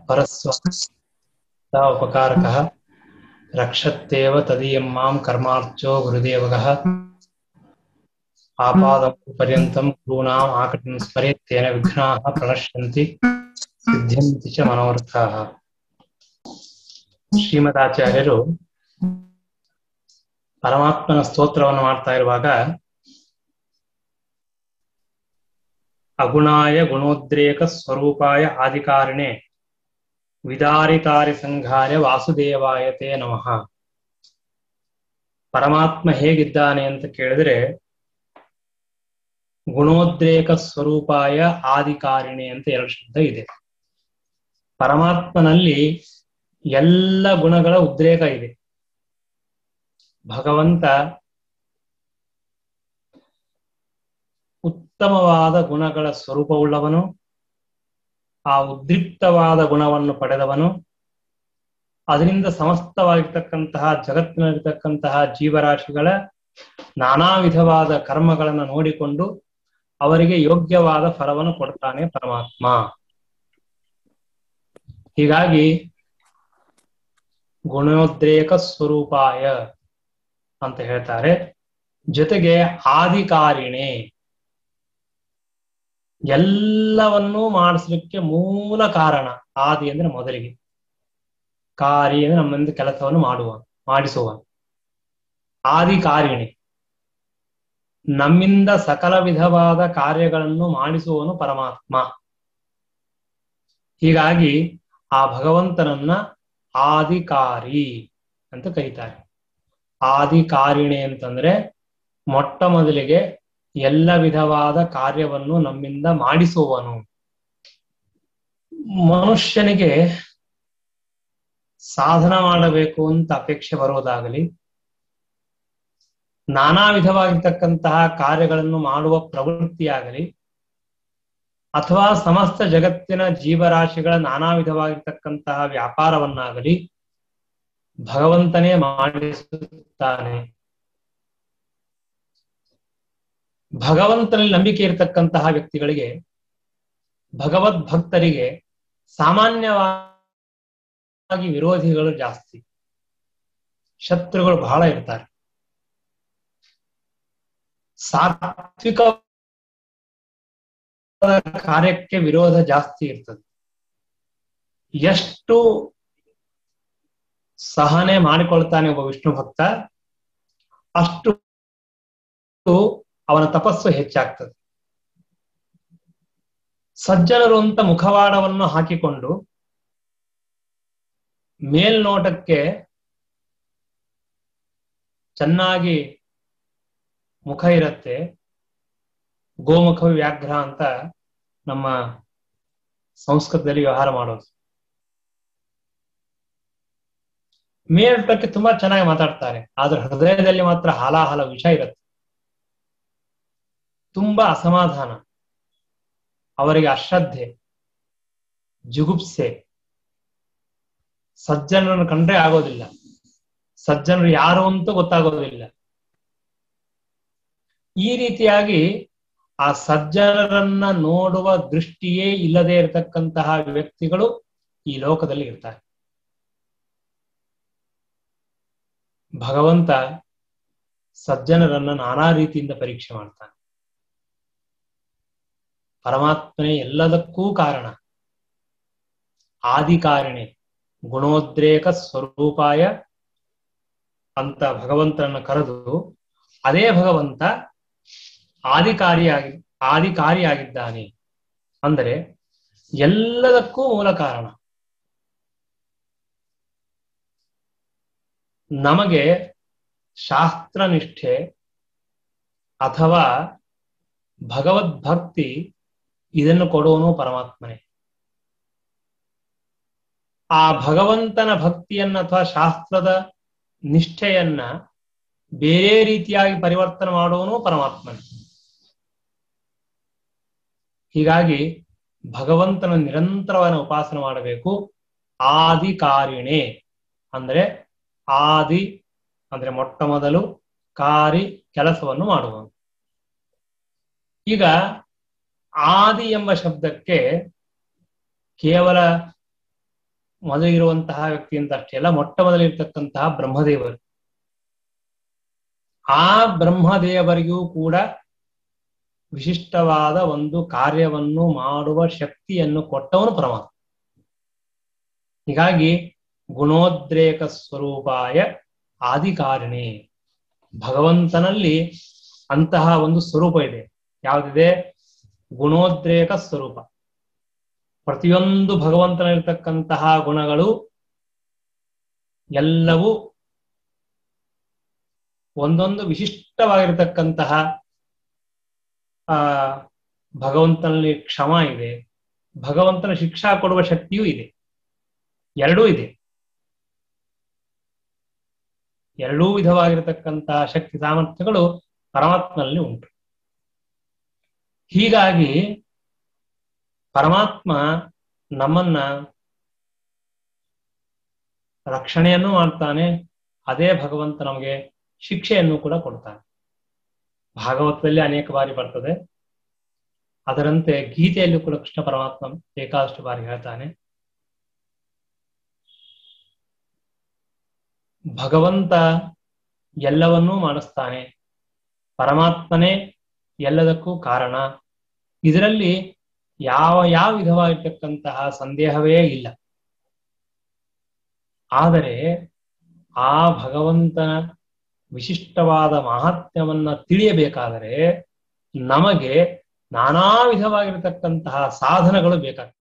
परस्वता उपकारकः रक्षत्येव तदीयं मां कर्मार्चो गुरुदेवगः आपादं पर्यन्तं गुरूणाम् आकटिं स्मरेत् तेन विघ्नाः प्रणश्यन्ति ಸಿದ್ಧಂತಿ ಚ ಮನೋರ್ಥಾಹ ಶ್ರೀಮದಾಚಾರ್ಯರು ಪರಮಾತ್ಮನ ಸ್ತೋತ್ರವನ್ನು ಮಾಡ್ತಾ ಇರುವಾಗ ಅಗುಣಾಯ ಗುಣೋದ್ರೇಕ ಸ್ವರೂಪಾಯ ಆದಿಕಾರಿಣೆ ವಿದಾರಿತಾರಿ ಸಂಘಾಯ ವಾಸುದೇವಾಯ ತೇ ನಮಃ ಪರಮಾತ್ಮ ಹೇಗಿದ್ದಾನೆ ಅಂತ ಕೇಳಿದ್ರೆ ಗುಣೋದ್ರೇಕ ಸ್ವರೂಪಾಯ ಆದಿಕಾರಿಣೆ ಅಂತ ಎರಡು ಶಬ್ದ ಇದೆ ಪರಮಾತ್ಮನಲ್ಲಿ ಎಲ್ಲ ಗುಣಗಳ ಉದ್ರೇಕ ಇದೆ ಭಗವಂತ ಉತ್ತಮವಾದ ಗುಣಗಳ ಸ್ವರೂಪವುಳ್ಳವನು ಆ ಉದ್ರಿಕ್ತವಾದ ಗುಣವನ್ನು ಪಡೆದವನು ಅದರಿಂದ ಸಮಸ್ತವಾಗಿರ್ತಕ್ಕಂತಹ ಜಗತ್ತಿನಲ್ಲಿರ್ತಕ್ಕಂತಹ ಜೀವರಾಶಿಗಳ ನಾನಾ ವಿಧವಾದ ಕರ್ಮಗಳನ್ನು ನೋಡಿಕೊಂಡು ಅವರಿಗೆ ಯೋಗ್ಯವಾದ ಫಲವನ್ನು ಕೊಡ್ತಾನೆ ಪರಮಾತ್ಮ ಹೀಗಾಗಿ ಗುಣೋದ್ರೇಕ ಸ್ವರೂಪಾಯ ಅಂತ ಹೇಳ್ತಾರೆ ಜೊತೆಗೆ ಆದಿಕಾರಿಣೆ ಎಲ್ಲವನ್ನೂ ಮಾಡಿಸ್ಲಿಕ್ಕೆ ಮೂಲ ಕಾರಣ ಆದಿ ಅಂದ್ರೆ ಮೊದಲಿಗೆ ಕಾರಿ ಅಂದ್ರೆ ನಮ್ಮಿಂದ ಕೆಲಸವನ್ನು ಮಾಡುವ ಮಾಡಿಸುವ ಆದಿಕಾರಿಣಿ ನಮ್ಮಿಂದ ಸಕಲ ವಿಧವಾದ ಕಾರ್ಯಗಳನ್ನು ಮಾಡಿಸುವವನು ಪರಮಾತ್ಮ ಹೀಗಾಗಿ ಆ ಭಗವಂತನನ್ನ ಆದಿಕಾರಿ ಅಂತ ಕರೀತಾರೆ ಆದಿಕಾರಿಣಿ ಅಂತಂದ್ರೆ ಮೊಟ್ಟ ಮೊದಲಿಗೆ ಎಲ್ಲ ವಿಧವಾದ ಕಾರ್ಯವನ್ನು ನಮ್ಮಿಂದ ಮಾಡಿಸುವವನು ಮನುಷ್ಯನಿಗೆ ಸಾಧನ ಮಾಡಬೇಕು ಅಂತ ಅಪೇಕ್ಷೆ ಬರುವುದಾಗಲಿ ನಾನಾ ವಿಧವಾಗಿರ್ತಕ್ಕಂತಹ ಕಾರ್ಯಗಳನ್ನು ಮಾಡುವ ಪ್ರವೃತ್ತಿಯಾಗಲಿ ಅಥವಾ ಸಮಸ್ತ ಜಗತ್ತಿನ ಜೀವರಾಶಿಗಳ ನಾನಾ ವಿಧವಾಗಿರ್ತಕ್ಕಂತಹ ವ್ಯಾಪಾರವನ್ನಾಗಲಿ ಭಗವಂತನೇ ಮಾಡಿಸುತ್ತಾನೆ ಭಗವಂತನಲ್ಲಿ ನಂಬಿಕೆ ಇರತಕ್ಕಂತಹ ವ್ಯಕ್ತಿಗಳಿಗೆ ಭಗವದ್ ಭಕ್ತರಿಗೆ ಸಾಮಾನ್ಯವಾಗಿ ವಿರೋಧಿಗಳು ಜಾಸ್ತಿ ಶತ್ರುಗಳು ಬಹಳ ಇರ್ತಾರೆ ಸಾತ್ವಿಕ ಕಾರ್ಯಕ್ಕೆ ವಿರೋಧ ಜಾಸ್ತಿ ಇರ್ತದೆ ಎಷ್ಟು ಸಹನೆ ಮಾಡಿಕೊಳ್ತಾನೆ ಒಬ್ಬ ವಿಷ್ಣು ಭಕ್ತ ಅಷ್ಟು ಅವನ ತಪಸ್ಸು ಹೆಚ್ಚಾಗ್ತದೆ ಸಜ್ಜನರು ಅಂತ ಮುಖವಾಡವನ್ನು ಹಾಕಿಕೊಂಡು ಮೇಲ್ನೋಟಕ್ಕೆ ಚೆನ್ನಾಗಿ ಮುಖ ಇರತ್ತೆ ಗೋಮುಖ ವ್ಯಾಘ್ರ ಅಂತ ನಮ್ಮ ಸಂಸ್ಕೃತದಲ್ಲಿ ವ್ಯವಹಾರ ಮಾಡೋದು ಮೇಲ್ಟಕ್ಕೆ ತುಂಬಾ ಚೆನ್ನಾಗಿ ಮಾತಾಡ್ತಾರೆ ಆದ್ರೆ ಹೃದಯದಲ್ಲಿ ಮಾತ್ರ ಹಾಲಾಹಲ ವಿಷ ಇರುತ್ತೆ ತುಂಬಾ ಅಸಮಾಧಾನ ಅವರಿಗೆ ಅಶ್ರದ್ಧೆ ಜುಗುಪ್ಸೆ ಸಜ್ಜನರನ್ನು ಕಂಡ್ರೆ ಆಗೋದಿಲ್ಲ ಸಜ್ಜನರು ಯಾರು ಅಂತ ಗೊತ್ತಾಗೋದಿಲ್ಲ ಈ ರೀತಿಯಾಗಿ ಆ ಸಜ್ಜನರನ್ನ ನೋಡುವ ದೃಷ್ಟಿಯೇ ಇಲ್ಲದೆ ಇರತಕ್ಕಂತಹ ವ್ಯಕ್ತಿಗಳು ಈ ಲೋಕದಲ್ಲಿ ಇರ್ತಾರೆ ಭಗವಂತ ಸಜ್ಜನರನ್ನ ನಾನಾ ರೀತಿಯಿಂದ ಪರೀಕ್ಷೆ ಮಾಡ್ತಾನೆ ಪರಮಾತ್ಮನೇ ಎಲ್ಲದಕ್ಕೂ ಕಾರಣ ಆದಿಕಾರಣೆ ಗುಣೋದ್ರೇಕ ಸ್ವರೂಪಾಯ ಅಂತ ಭಗವಂತನನ್ನ ಕರೆದು ಅದೇ ಭಗವಂತ ಆದಿಕಾರಿಯಾಗಿ ಆದಿಕಾರಿಯಾಗಿದ್ದಾನೆ ಅಂದರೆ ಎಲ್ಲದಕ್ಕೂ ಮೂಲ ಕಾರಣ ನಮಗೆ ಶಾಸ್ತ್ರನಿಷ್ಠೆ ಅಥವಾ ಭಗವದ್ಭಕ್ತಿ ಇದನ್ನು ಕೊಡುವನು ಪರಮಾತ್ಮನೇ ಆ ಭಗವಂತನ ಭಕ್ತಿಯನ್ನ ಅಥವಾ ಶಾಸ್ತ್ರದ ನಿಷ್ಠೆಯನ್ನ ಬೇರೆ ರೀತಿಯಾಗಿ ಪರಿವರ್ತನೆ ಮಾಡುವನು ಪರಮಾತ್ಮನೇ ಹೀಗಾಗಿ ಭಗವಂತನ ನಿರಂತರವಾದ ಉಪಾಸನೆ ಮಾಡಬೇಕು ಆದಿಕಾರಿಣೆ ಅಂದ್ರೆ ಆದಿ ಅಂದ್ರೆ ಮೊಟ್ಟ ಮೊದಲು ಕಾರಿ ಕೆಲಸವನ್ನು ಮಾಡುವನು ಈಗ ಆದಿ ಎಂಬ ಶಬ್ದಕ್ಕೆ ಕೇವಲ ಮೊದಲಿರುವಂತಹ ವ್ಯಕ್ತಿ ಅಂತ ಅಷ್ಟೇ ಅಲ್ಲ ಮೊಟ್ಟ ಮೊದಲಿರ್ತಕ್ಕಂತಹ ಬ್ರಹ್ಮದೇವರು ಆ ಬ್ರಹ್ಮದೇವರಿಗೂ ಕೂಡ ವಿಶಿಷ್ಟವಾದ ಒಂದು ಕಾರ್ಯವನ್ನು ಮಾಡುವ ಶಕ್ತಿಯನ್ನು ಕೊಟ್ಟವನು ಪರಮಾತ್ಮ ಹೀಗಾಗಿ ಗುಣೋದ್ರೇಕ ಸ್ವರೂಪಾಯ ಆದಿಕಾರಿಣಿ ಭಗವಂತನಲ್ಲಿ ಅಂತಹ ಒಂದು ಸ್ವರೂಪ ಇದೆ ಯಾವುದಿದೆ ಗುಣೋದ್ರೇಕ ಸ್ವರೂಪ ಪ್ರತಿಯೊಂದು ಭಗವಂತನಲ್ಲಿರ್ತಕ್ಕಂತಹ ಗುಣಗಳು ಎಲ್ಲವೂ ಒಂದೊಂದು ವಿಶಿಷ್ಟವಾಗಿರತಕ್ಕಂತಹ ಆ ಭಗವಂತನಲ್ಲಿ ಕ್ಷಮ ಇದೆ ಭಗವಂತನ ಶಿಕ್ಷಾ ಕೊಡುವ ಶಕ್ತಿಯೂ ಇದೆ ಎರಡೂ ಇದೆ ಎರಡೂ ವಿಧವಾಗಿರತಕ್ಕಂತಹ ಶಕ್ತಿ ಸಾಮರ್ಥ್ಯಗಳು ಪರಮಾತ್ಮನಲ್ಲಿ ಉಂಟು ಹೀಗಾಗಿ ಪರಮಾತ್ಮ ನಮ್ಮನ್ನ ರಕ್ಷಣೆಯನ್ನು ಮಾಡ್ತಾನೆ ಅದೇ ಭಗವಂತ ನಮಗೆ ಶಿಕ್ಷೆಯನ್ನು ಕೂಡ ಕೊಡ್ತಾನೆ ಭಾಗವತದಲ್ಲಿ ಅನೇಕ ಬಾರಿ ಬರ್ತದೆ ಅದರಂತೆ ಗೀತೆಯಲ್ಲೂ ಕೂಡ ಕೃಷ್ಣ ಪರಮಾತ್ಮ ಬೇಕಾದಷ್ಟು ಬಾರಿ ಹೇಳ್ತಾನೆ ಭಗವಂತ ಎಲ್ಲವನ್ನೂ ಮಾಡಿಸ್ತಾನೆ ಪರಮಾತ್ಮನೇ ಎಲ್ಲದಕ್ಕೂ ಕಾರಣ ಇದರಲ್ಲಿ ಯಾವ ಯಾವ ವಿಧವಾಗಿರ್ತಕ್ಕಂತಹ ಸಂದೇಹವೇ ಇಲ್ಲ ಆದರೆ ಆ ಭಗವಂತನ ವಿಶಿಷ್ಟವಾದ ಮಹಾತ್ಮ್ಯವನ್ನ ತಿಳಿಯಬೇಕಾದರೆ ನಮಗೆ ನಾನಾ ವಿಧವಾಗಿರತಕ್ಕಂತಹ ಸಾಧನಗಳು ಬೇಕಾಗ್ತದೆ